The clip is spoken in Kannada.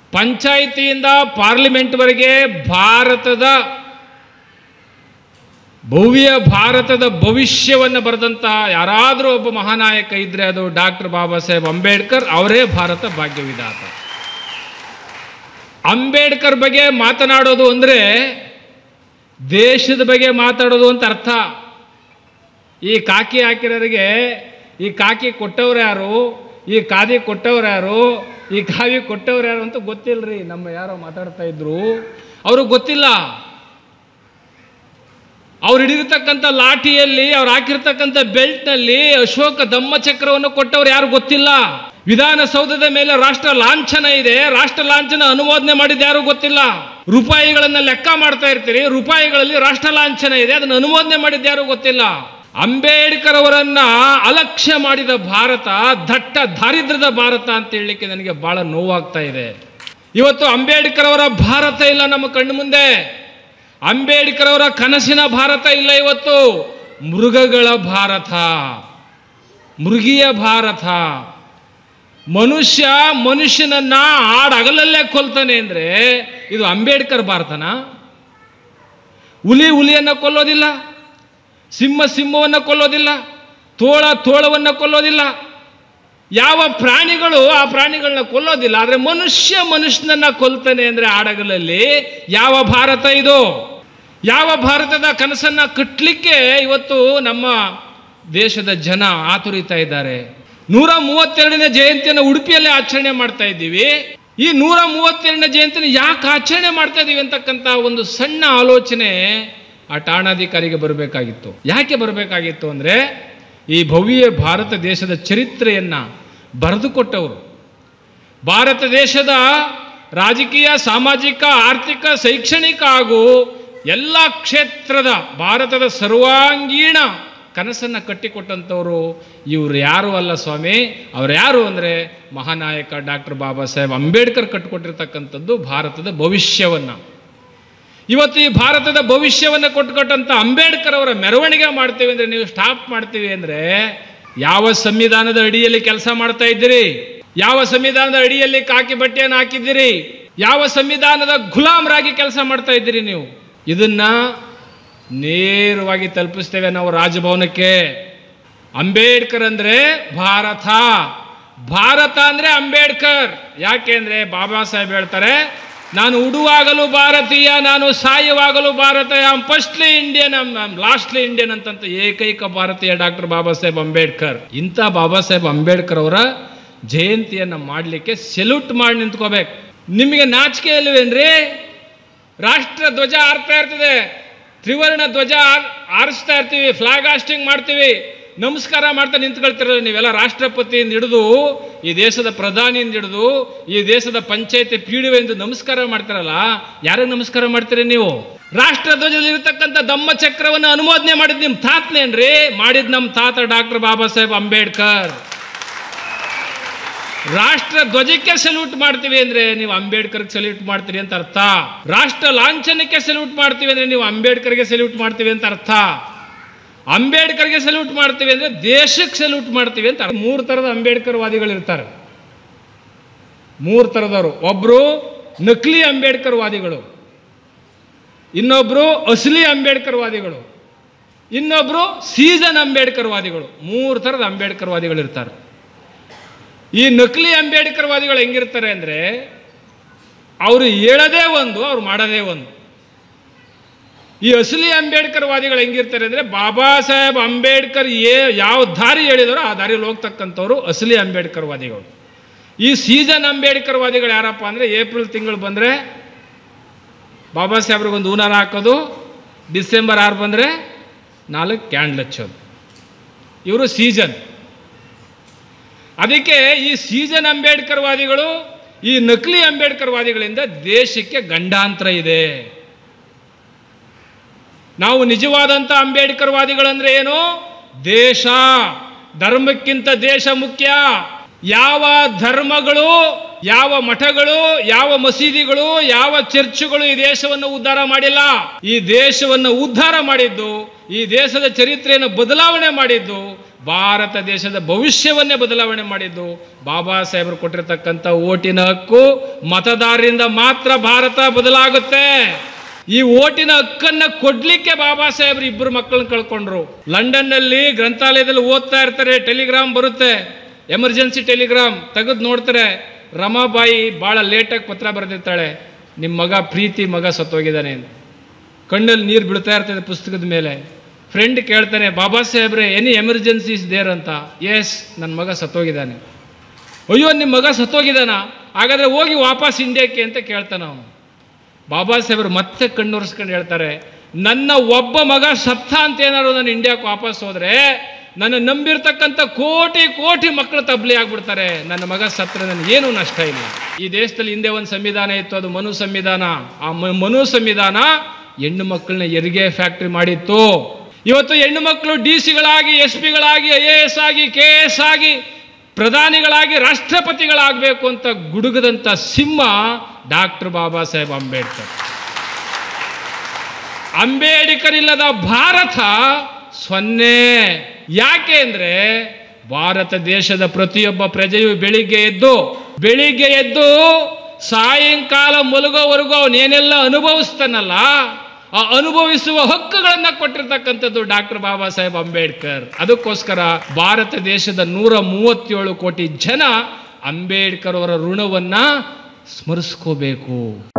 ಪಂಚಾಯಿತಿಯಿಂದ ಪಾರ್ಲಿಮೆಂಟ್ವರೆಗೆ ಭಾರತದ ಭವ್ಯ ಭಾರತದ ಭವಿಷ್ಯವನ್ನು ಬರೆದಂತಹ ಯಾರಾದರೂ ಒಬ್ಬ ಮಹಾನಾಯಕ ಇದ್ರೆ ಅದು ಡಾಕ್ಟರ್ ಬಾಬಾ ಸಾಹೇಬ್ ಅಂಬೇಡ್ಕರ್ ಅವರೇ ಭಾರತ ಭಾಗ್ಯವಿದಾತ ಅಂಬೇಡ್ಕರ್ ಬಗ್ಗೆ ಮಾತನಾಡೋದು ಅಂದರೆ ದೇಶದ ಬಗ್ಗೆ ಮಾತಾಡೋದು ಅಂತ ಅರ್ಥ ಈ ಕಾಕಿ ಹಾಕಿರೋರಿಗೆ ಈ ಕಾಕಿ ಕೊಟ್ಟವ್ರು ಯಾರು ಈ ಖಾದಿ ಕೊಟ್ಟವ್ರು ಯಾರು ಈ ಕಾವಿ ಕೊಟ್ಟವ್ರು ಯಾರು ಅಂತ ಗೊತ್ತಿಲ್ಲರಿ ನಮ್ಮ ಯಾರೋ ಮಾತಾಡ್ತಾ ಇದ್ರು ಅವ್ರಿಗೆ ಗೊತ್ತಿಲ್ಲ ಅವ್ರು ಹಿಡಿದಿರ್ತಕ್ಕಂಥ ಲಾಠಿಯಲ್ಲಿ ಅವ್ರು ಹಾಕಿರ್ತಕ್ಕಂಥ ಬೆಲ್ಟ್ನಲ್ಲಿ ಅಶೋಕ ಧಮ್ಮಚಕ್ರವನ್ನು ಕೊಟ್ಟವ್ರು ಯಾರು ಗೊತ್ತಿಲ್ಲ ವಿಧಾನಸೌಧದ ಮೇಲೆ ರಾಷ್ಟ್ರ ಲಾಂಛನ ಇದೆ ರಾಷ್ಟ್ರ ಲಾಂಛನ ಅನುಮೋದನೆ ಮಾಡಿದ ಯಾರು ಗೊತ್ತಿಲ್ಲ ರೂಪಾಯಿಗಳನ್ನ ಲೆಕ್ಕ ಮಾಡ್ತಾ ಇರ್ತೀರಿ ರೂಪಾಯಿಗಳಲ್ಲಿ ರಾಷ್ಟ್ರ ಲಾಂಛನ ಇದೆ ಅದನ್ನು ಅನುಮೋದನೆ ಮಾಡಿದ ಯಾರು ಗೊತ್ತಿಲ್ಲ ಅಂಬೇಡ್ಕರ್ ಅವರನ್ನ ಅಲಕ್ಷ್ಯ ಮಾಡಿದ ಭಾರತ ದಟ್ಟ ದಾರಿದ್ರ್ಯದ ಭಾರತ ಅಂತ ಹೇಳಲಿಕ್ಕೆ ನನಗೆ ಬಹಳ ನೋವಾಗ್ತಾ ಇದೆ ಇವತ್ತು ಅಂಬೇಡ್ಕರ್ ಅವರ ಭಾರತ ಇಲ್ಲ ನಮ್ಮ ಕಣ್ಣು ಮುಂದೆ ಅಂಬೇಡ್ಕರ್ ಅವರ ಕನಸಿನ ಭಾರತ ಇಲ್ಲ ಇವತ್ತು ಮೃಗಗಳ ಭಾರತ ಮೃಗೀಯ ಭಾರತ ಮನುಷ್ಯ ಮನುಷ್ಯನನ್ನ ಆಡಗಲಲ್ಲೇ ಕೊಲ್ತಾನೆ ಅಂದ್ರೆ ಇದು ಅಂಬೇಡ್ಕರ್ ಭಾರತನ ಹುಲಿ ಹುಲಿಯನ್ನ ಕೊಲ್ಲೋದಿಲ್ಲ ಸಿಂಹ ಸಿಂಹವನ್ನು ಕೊಲ್ಲೋದಿಲ್ಲ ತೋಳ ತೋಳವನ್ನು ಕೊಲ್ಲೋದಿಲ್ಲ ಯಾವ ಪ್ರಾಣಿಗಳು ಆ ಪ್ರಾಣಿಗಳನ್ನ ಕೊಲ್ಲೋದಿಲ್ಲ ಆದರೆ ಮನುಷ್ಯ ಮನುಷ್ಯನನ್ನ ಕೊಲ್ತಾನೆ ಅಂದರೆ ಆಡಗಲಲ್ಲಿ ಯಾವ ಭಾರತ ಇದು ಯಾವ ಭಾರತದ ಕನಸನ್ನ ಕಟ್ಟಲಿಕ್ಕೆ ಇವತ್ತು ನಮ್ಮ ದೇಶದ ಜನ ಆತುರಿತಾ ಇದ್ದಾರೆ ನೂರ ಮೂವತ್ತೆರಡನೇ ಜಯಂತಿಯನ್ನು ಉಡುಪಿಯಲ್ಲೇ ಆಚರಣೆ ಮಾಡ್ತಾ ಇದ್ದೀವಿ ಈ ನೂರ ಮೂವತ್ತೆರಡನೇ ಜಯಂತಿನ ಯಾಕೆ ಆಚರಣೆ ಮಾಡ್ತಾ ಇದ್ದೀವಿ ಅಂತಕ್ಕಂಥ ಒಂದು ಸಣ್ಣ ಆಲೋಚನೆ ಆ ಠಾಣಾಧಿಕಾರಿಗೆ ಬರಬೇಕಾಗಿತ್ತು ಯಾಕೆ ಬರಬೇಕಾಗಿತ್ತು ಅಂದರೆ ಈ ಭವ್ಯ ಭಾರತ ದೇಶದ ಚರಿತ್ರೆಯನ್ನು ಬರೆದುಕೊಟ್ಟವರು ಭಾರತ ದೇಶದ ರಾಜಕೀಯ ಸಾಮಾಜಿಕ ಆರ್ಥಿಕ ಶೈಕ್ಷಣಿಕ ಹಾಗೂ ಎಲ್ಲ ಕ್ಷೇತ್ರದ ಭಾರತದ ಸರ್ವಾಂಗೀಣ ಕನಸನ್ನು ಕಟ್ಟಿಕೊಟ್ಟಂಥವ್ರು ಇವರು ಯಾರು ಅಲ್ಲ ಸ್ವಾಮಿ ಅವ್ರು ಯಾರು ಅಂದರೆ ಮಹಾನಾಯಕ ಡಾಕ್ಟರ್ ಬಾಬಾ ಸಾಹೇಬ್ ಅಂಬೇಡ್ಕರ್ ಕಟ್ಟಿಕೊಟ್ಟಿರ್ತಕ್ಕಂಥದ್ದು ಭಾರತದ ಭವಿಷ್ಯವನ್ನು ಇವತ್ತು ಈ ಭಾರತದ ಭವಿಷ್ಯವನ್ನು ಕೊಟ್ಟುಕೊಟ್ಟಂಥ ಅಂಬೇಡ್ಕರ್ ಅವರ ಮೆರವಣಿಗೆ ಮಾಡ್ತೀವಿ ಅಂದರೆ ನೀವು ಸ್ಟಾಪ್ ಮಾಡ್ತೀವಿ ಅಂದರೆ ಯಾವ ಸಂವಿಧಾನದ ಅಡಿಯಲ್ಲಿ ಕೆಲಸ ಮಾಡ್ತಾ ಇದ್ದೀರಿ ಯಾವ ಸಂವಿಧಾನದ ಅಡಿಯಲ್ಲಿ ಕಾಕಿ ಬಟ್ಟೆಯನ್ನು ಹಾಕಿದ್ದೀರಿ ಯಾವ ಸಂವಿಧಾನದ ಗುಲಾಮರಾಗಿ ಕೆಲಸ ಮಾಡ್ತಾ ಇದ್ದೀರಿ ನೀವು ಇದನ್ನ ನೇರವಾಗಿ ತಲುಪಿಸ್ತೇವೆ ನಾವು ರಾಜಭವನಕ್ಕೆ ಅಂಬೇಡ್ಕರ್ ಅಂದರೆ ಭಾರತ ಭಾರತ ಅಂದರೆ ಅಂಬೇಡ್ಕರ್ ಯಾಕೆ ಅಂದರೆ ಬಾಬಾ ಸಾಹೇಬ್ ಹೇಳ್ತಾರೆ ನಾನು ಉಡುವಾಗಲೂ ಭಾರತೀಯ ನಾನು ಸಾಯುವಾಗಲೂ ಭಾರತೀಯ I am firstly Indian I'm lastly Indian ಅಂತಂತ ಏಕೈಕ ಭಾರತೀಯ ಡಾಕ್ಟರ್ ಬಾಬಾ ಸಾಹೇಬ್ ಅಂಬೇಡ್ಕರ್ ಇಂಥ ಬಾಬಾ ಸಾಹೇಬ್ ಅಂಬೇಡ್ಕರ್ ಅವರ ಜಯಂತಿಯನ್ನು ಮಾಡಲಿಕ್ಕೆ ಸೆಲ್ಯೂಟ್ ಮಾಡಿ ನಿಂತ್ಕೋಬೇಕು ನಿಮಗೆ ನಾಚಿಕೆ ಇಲ್ವೇನ್ರಿ ರಾಷ್ಟ್ರ ಧ್ವಜ ಹಾರ್ತಾ ಇರ್ತದೆ ತ್ರಿವರ್ಣ ಧ್ವಜ ಹಾರ್- ಹಾರಿಸ್ತಾ ಇರ್ತೀವಿ ಫ್ಲಾಗ್ ಹಾಸ್ಟಿಂಗ್ ಮಾಡ್ತೀವಿ ನಮಸ್ಕಾರ ಮಾಡ್ತಾ ನಿಂತ್ಕೊಳ್ತಿರಲ್ಲ ನೀವೆಲ್ಲ ರಾಷ್ಟ್ರಪತಿಯಿಂದ ಹಿಡಿದು ಈ ದೇಶದ ಪ್ರಧಾನಿಯಿಂದ ಹಿಡಿದು ಈ ದೇಶದ ಪಂಚಾಯತಿ ಪಿ ಡಿ ಎಂದು ನಮಸ್ಕಾರ ಮಾಡ್ತಾರಲ್ಲ ಯಾರಿಗೆ ನಮಸ್ಕಾರ ಮಾಡ್ತೀರಿ ನೀವು ರಾಷ್ಟ್ರ ಧ್ವಜದಲ್ಲಿ ಇರತಕ್ಕಂಥ ದಮ್ಮ ಚಕ್ರವನ್ನು ಅನುಮೋದನೆ ಮಾಡಿದ್ ನಿಮ್ಮ ತಾತನೇನ್ರಿ ಮಾಡಿದ್ ನಮ್ಮ ತಾತ ಡಾಕ್ಟರ್ ಬಾಬಾ ಸಾಹೇಬ್ ಅಂಬೇಡ್ಕರ್ ರಾಷ್ಟ್ರ ಧ್ವಜಕ್ಕೆ ಸಲ್ಯೂಟ್ ಮಾಡ್ತೀವಿ ಅಂದ್ರೆ ನೀವು ಅಂಬೇಡ್ಕರ್ಗೆ ಸಲ್ಯೂಟ್ ಮಾಡ್ತೀರಿ ಅಂತ ಅರ್ಥ ರಾಷ್ಟ್ರ ಲಾಂಛನಕ್ಕೆ ಸಲ್ಯೂಟ್ ಮಾಡ್ತೀವಿ ಅಂದ್ರೆ ನೀವು ಅಂಬೇಡ್ಕರ್ಗೆ ಸಲ್ಯೂಟ್ ಮಾಡ್ತೀವಿ ಅಂತ ಅರ್ಥ ಅಂಬೇಡ್ಕರ್ಗೆ ಸಲ್ಯೂಟ್ ಮಾಡ್ತೀವಿ ಅಂದ್ರೆ ದೇಶಕ್ಕೆ ಸಲ್ಯೂಟ್ ಮಾಡ್ತೀವಿ ಅಂತ ಅರ್ಥ. ಮೂರು ಥರದ ಅಂಬೇಡ್ಕರ್ ವಾದಿಗಳು ಇರ್ತಾರೆ ಮೂರು ಥರದವರು ಒಬ್ರು ನಕಲಿ ಅಂಬೇಡ್ಕರ್ ವಾದಿಗಳು ಇನ್ನೊಬ್ರು ಅಸಲಿ ಅಂಬೇಡ್ಕರ್ ವಾದಿಗಳು ಇನ್ನೊಬ್ರು ಸೀಸನ್ ಅಂಬೇಡ್ಕರ್ ವಾದಿಗಳು ಮೂರು ಥರದ ಅಂಬೇಡ್ಕರ್ ವಾದಿಗಳು ಇರ್ತಾರೆ ಈ ನಕಲಿ ಅಂಬೇಡ್ಕರ್ ವಾದಿಗಳು ಹೆಂಗಿರ್ತಾರೆ ಅಂದರೆ ಅವರು ಹೇಳೋದೇ ಒಂದು ಅವ್ರು ಮಾಡೋದೇ ಒಂದು ಈ ಅಸಲಿ ಅಂಬೇಡ್ಕರ್ ವಾದಿಗಳು ಹೆಂಗಿರ್ತಾರೆ ಅಂದರೆ ಬಾಬಾ ಸಾಹೇಬ್ ಅಂಬೇಡ್ಕರ್ ಏ ಯಾವ ದಾರಿ ಹೇಳಿದಾರೋ ಆ ದಾರಿಯಲ್ಲಿ ಹೋಗ್ತಕ್ಕಂಥವ್ರು ಅಸಲಿ ಅಂಬೇಡ್ಕರ್ ವಾದಿಗಳು ಈ ಸೀಸನ್ ಅಂಬೇಡ್ಕರ್ ವಾದಿಗಳು ಯಾರಪ್ಪ ಅಂದರೆ ಏಪ್ರಿಲ್ ತಿಂಗಳು ಬಂದರೆ ಬಾಬಾ ಸಾಹೇಬ್ರಿಗೊಂದು ಹೂನಾರ ಹಾಕೋದು ಡಿಸೆಂಬರ್ ಆರು ಬಂದರೆ ನಾಲ್ಕು ಕ್ಯಾಂಡ್ಲ್ ಹಚ್ಚೋದು ಇವರು ಸೀಸನ್ ಅದಕ್ಕೆ ಈ ಸೀಸನ್ ಅಂಬೇಡ್ಕರ್ ವಾದಿಗಳು ಈ ನಕಲಿ ಅಂಬೇಡ್ಕರ್ ವಾದಿಗಳಿಂದ ದೇಶಕ್ಕೆ ಗಂಡಾಂತರ ಇದೆ ನಾವು ನಿಜವಾದಂಥ ಅಂಬೇಡ್ಕರ್ ವಾದಿಗಳಂದ್ರೆ ಏನು ದೇಶ ಧರ್ಮಕ್ಕಿಂತ ದೇಶ ಮುಖ್ಯ ಯಾವ ಧರ್ಮಗಳು ಯಾವ ಮಠಗಳು ಯಾವ ಮಸೀದಿಗಳು ಯಾವ ಚರ್ಚುಗಳು ಈ ದೇಶವನ್ನು ಉದ್ಧಾರ ಮಾಡಿಲ್ಲ ಈ ದೇಶವನ್ನು ಉದ್ಧಾರ ಮಾಡಿದ್ದು ಈ ದೇಶದ ಚರಿತ್ರೆಯನ್ನು ಬದಲಾವಣೆ ಮಾಡಿದ್ದು ಭಾರತ ದೇಶದ ಭವಿಷ್ಯವನ್ನೇ ಬದಲಾವಣೆ ಮಾಡಿದ್ದು ಬಾಬಾ ಸಾಹೇಬರು ಕೊಟ್ಟಿರ್ತಕ್ಕಂಥ ಓಟಿನ ಹಕ್ಕು ಮತದಾರರಿಂದ ಮಾತ್ರ ಭಾರತ ಬದಲಾಗುತ್ತೆ ಈ ಓಟಿನ ಹಕ್ಕನ್ನ ಕೊಡ್ಲಿಕ್ಕೆ ಬಾಬಾ ಸಾಹೇಬ್ರು ಇಬ್ಬರು ಮಕ್ಕಳನ್ನ ಕಳ್ಕೊಂಡ್ರು ಲಂಡನ್ನಲ್ಲಿ ಗ್ರಂಥಾಲಯದಲ್ಲಿ ಓದ್ತಾ ಇರ್ತಾರೆ ಟೆಲಿಗ್ರಾಮ್ ಬರುತ್ತೆ ಎಮರ್ಜೆನ್ಸಿ ಟೆಲಿಗ್ರಾಮ್ ತೆಗೆದು ನೋಡ್ತಾರೆ ರಮಾಬಾಯಿ ಭಾಳ ಲೇಟಾಗಿ ಪತ್ರ ಬರೆದಿರ್ತಾಳೆ ನಿಮ್ಮ ಮಗ ಪ್ರೀತಿ ಮಗ ಸತ್ತೋಗಿದ್ದಾನೆ ಅಂತ ಕಣ್ಣಲ್ಲಿ ನೀರು ಬೀಳ್ತಾ ಇರ್ತದೆ ಪುಸ್ತಕದ ಮೇಲೆ ಫ್ರೆಂಡ್ ಕೇಳ್ತಾನೆ ಬಾಬಾ ಸಾಹೇಬ್ರೆ ಎನಿ ಎಮರ್ಜೆನ್ಸೀಸ್ ದೇರ್ ಅಂತ ಎಸ್ ನನ್ನ ಮಗ ಸತ್ತೋಗಿದ್ದಾನೆ ಅಯ್ಯೋ ನಿಮ್ಮ ಮಗ ಸತ್ತೋಗಿದ್ದಾನ ಹಾಗಾದ್ರೆ ಹೋಗಿ ವಾಪಸ್ ಇಂಡಿಯಾಕ್ಕೆ ಅಂತ ಕೇಳ್ತಾನ ಅವನು ಬಾಬಾ ಸಾಹೇಬರು ಮತ್ತೆ ಕಣ್ಣೊರೆಸ್ಕೊಂಡು ಹೇಳ್ತಾರೆ ನನ್ನ ಒಬ್ಬ ಮಗ ಸತ್ತ ಅಂತ ಏನಾದ್ರು ನಾನು ಇಂಡಿಯಾಕ್ಕೆ ವಾಪಸ್ ಹೋದ್ರೆ ನನ್ನ ನಂಬಿರ್ತಕ್ಕಂಥ ಕೋಟಿ ಕೋಟಿ ಮಕ್ಕಳು ತಬ್ಲಿ ಆಗ್ಬಿಡ್ತಾರೆ ನನ್ನ ಮಗ ಸತ್ರ ನನಗೇನು ನಷ್ಟ ಇಲ್ಲ ಈ ದೇಶದಲ್ಲಿ ಹಿಂದೆ ಒಂದು ಸಂವಿಧಾನ ಇತ್ತು ಅದು ಮನು ಸಂವಿಧಾನ ಆ ಮ- ಮನು ಸಂವಿಧಾನ ಹೆಣ್ಣು ಮಕ್ಕಳನ್ನ ಹೆರಿಗೆ ಫ್ಯಾಕ್ಟ್ರಿ ಮಾಡಿತ್ತು ಇವತ್ತು ಹೆಣ್ಣು ಮಕ್ಕಳು ಡಿ ಸಿಗಳಾಗಿ ಎಸ್ ಪಿಗಳಾಗಿ ಐ ಎ ಎಸ್ ಆಗಿ ಕೆ ಎಸ್ ಆಗಿ ಪ್ರಧಾನಿಗಳಾಗಿ ರಾಷ್ಟ್ರಪತಿಗಳಾಗಬೇಕು ಅಂತ ಗುಡುಗದಂಥ ಸಿಂಹ ಡಾಕ್ಟರ್ ಬಾಬಾ ಸಾಹೇಬ್ ಅಂಬೇಡ್ಕರ್ ಅಂಬೇಡ್ಕರ್ ಇಲ್ಲದ ಭಾರತ ಸೊನ್ನೆ ಯಾಕೆ ಅಂದ್ರೆ ಭಾರತ ದೇಶದ ಪ್ರತಿಯೊಬ್ಬ ಪ್ರಜೆಯು ಬೆಳಿಗ್ಗೆ ಎದ್ದು ಬೆಳಿಗ್ಗೆ ಎದ್ದು ಸಾಯಂಕಾಲ ಮಲಗೋವರೆಗೂ ಅವನೇನೆಲ್ಲ ಅನುಭವಿಸ್ತಾನಲ್ಲ ಆ ಅನುಭವಿಸುವ ಹಕ್ಕುಗಳನ್ನ ಕೊಟ್ಟಿರ್ತಕ್ಕಂಥದ್ದು ಡಾಕ್ಟರ್ ಬಾಬಾ ಸಾಹೇಬ್ ಅಂಬೇಡ್ಕರ್ ಅದಕ್ಕೋಸ್ಕರ ಭಾರತ ದೇಶದ ನೂರ ಮೂವತ್ತೇಳು ಕೋಟಿ ಜನ ಅಂಬೇಡ್ಕರ್ ಅವರ ಋಣವನ್ನ ಸ್ಮರಿಸ್ಕೋಬೇಕು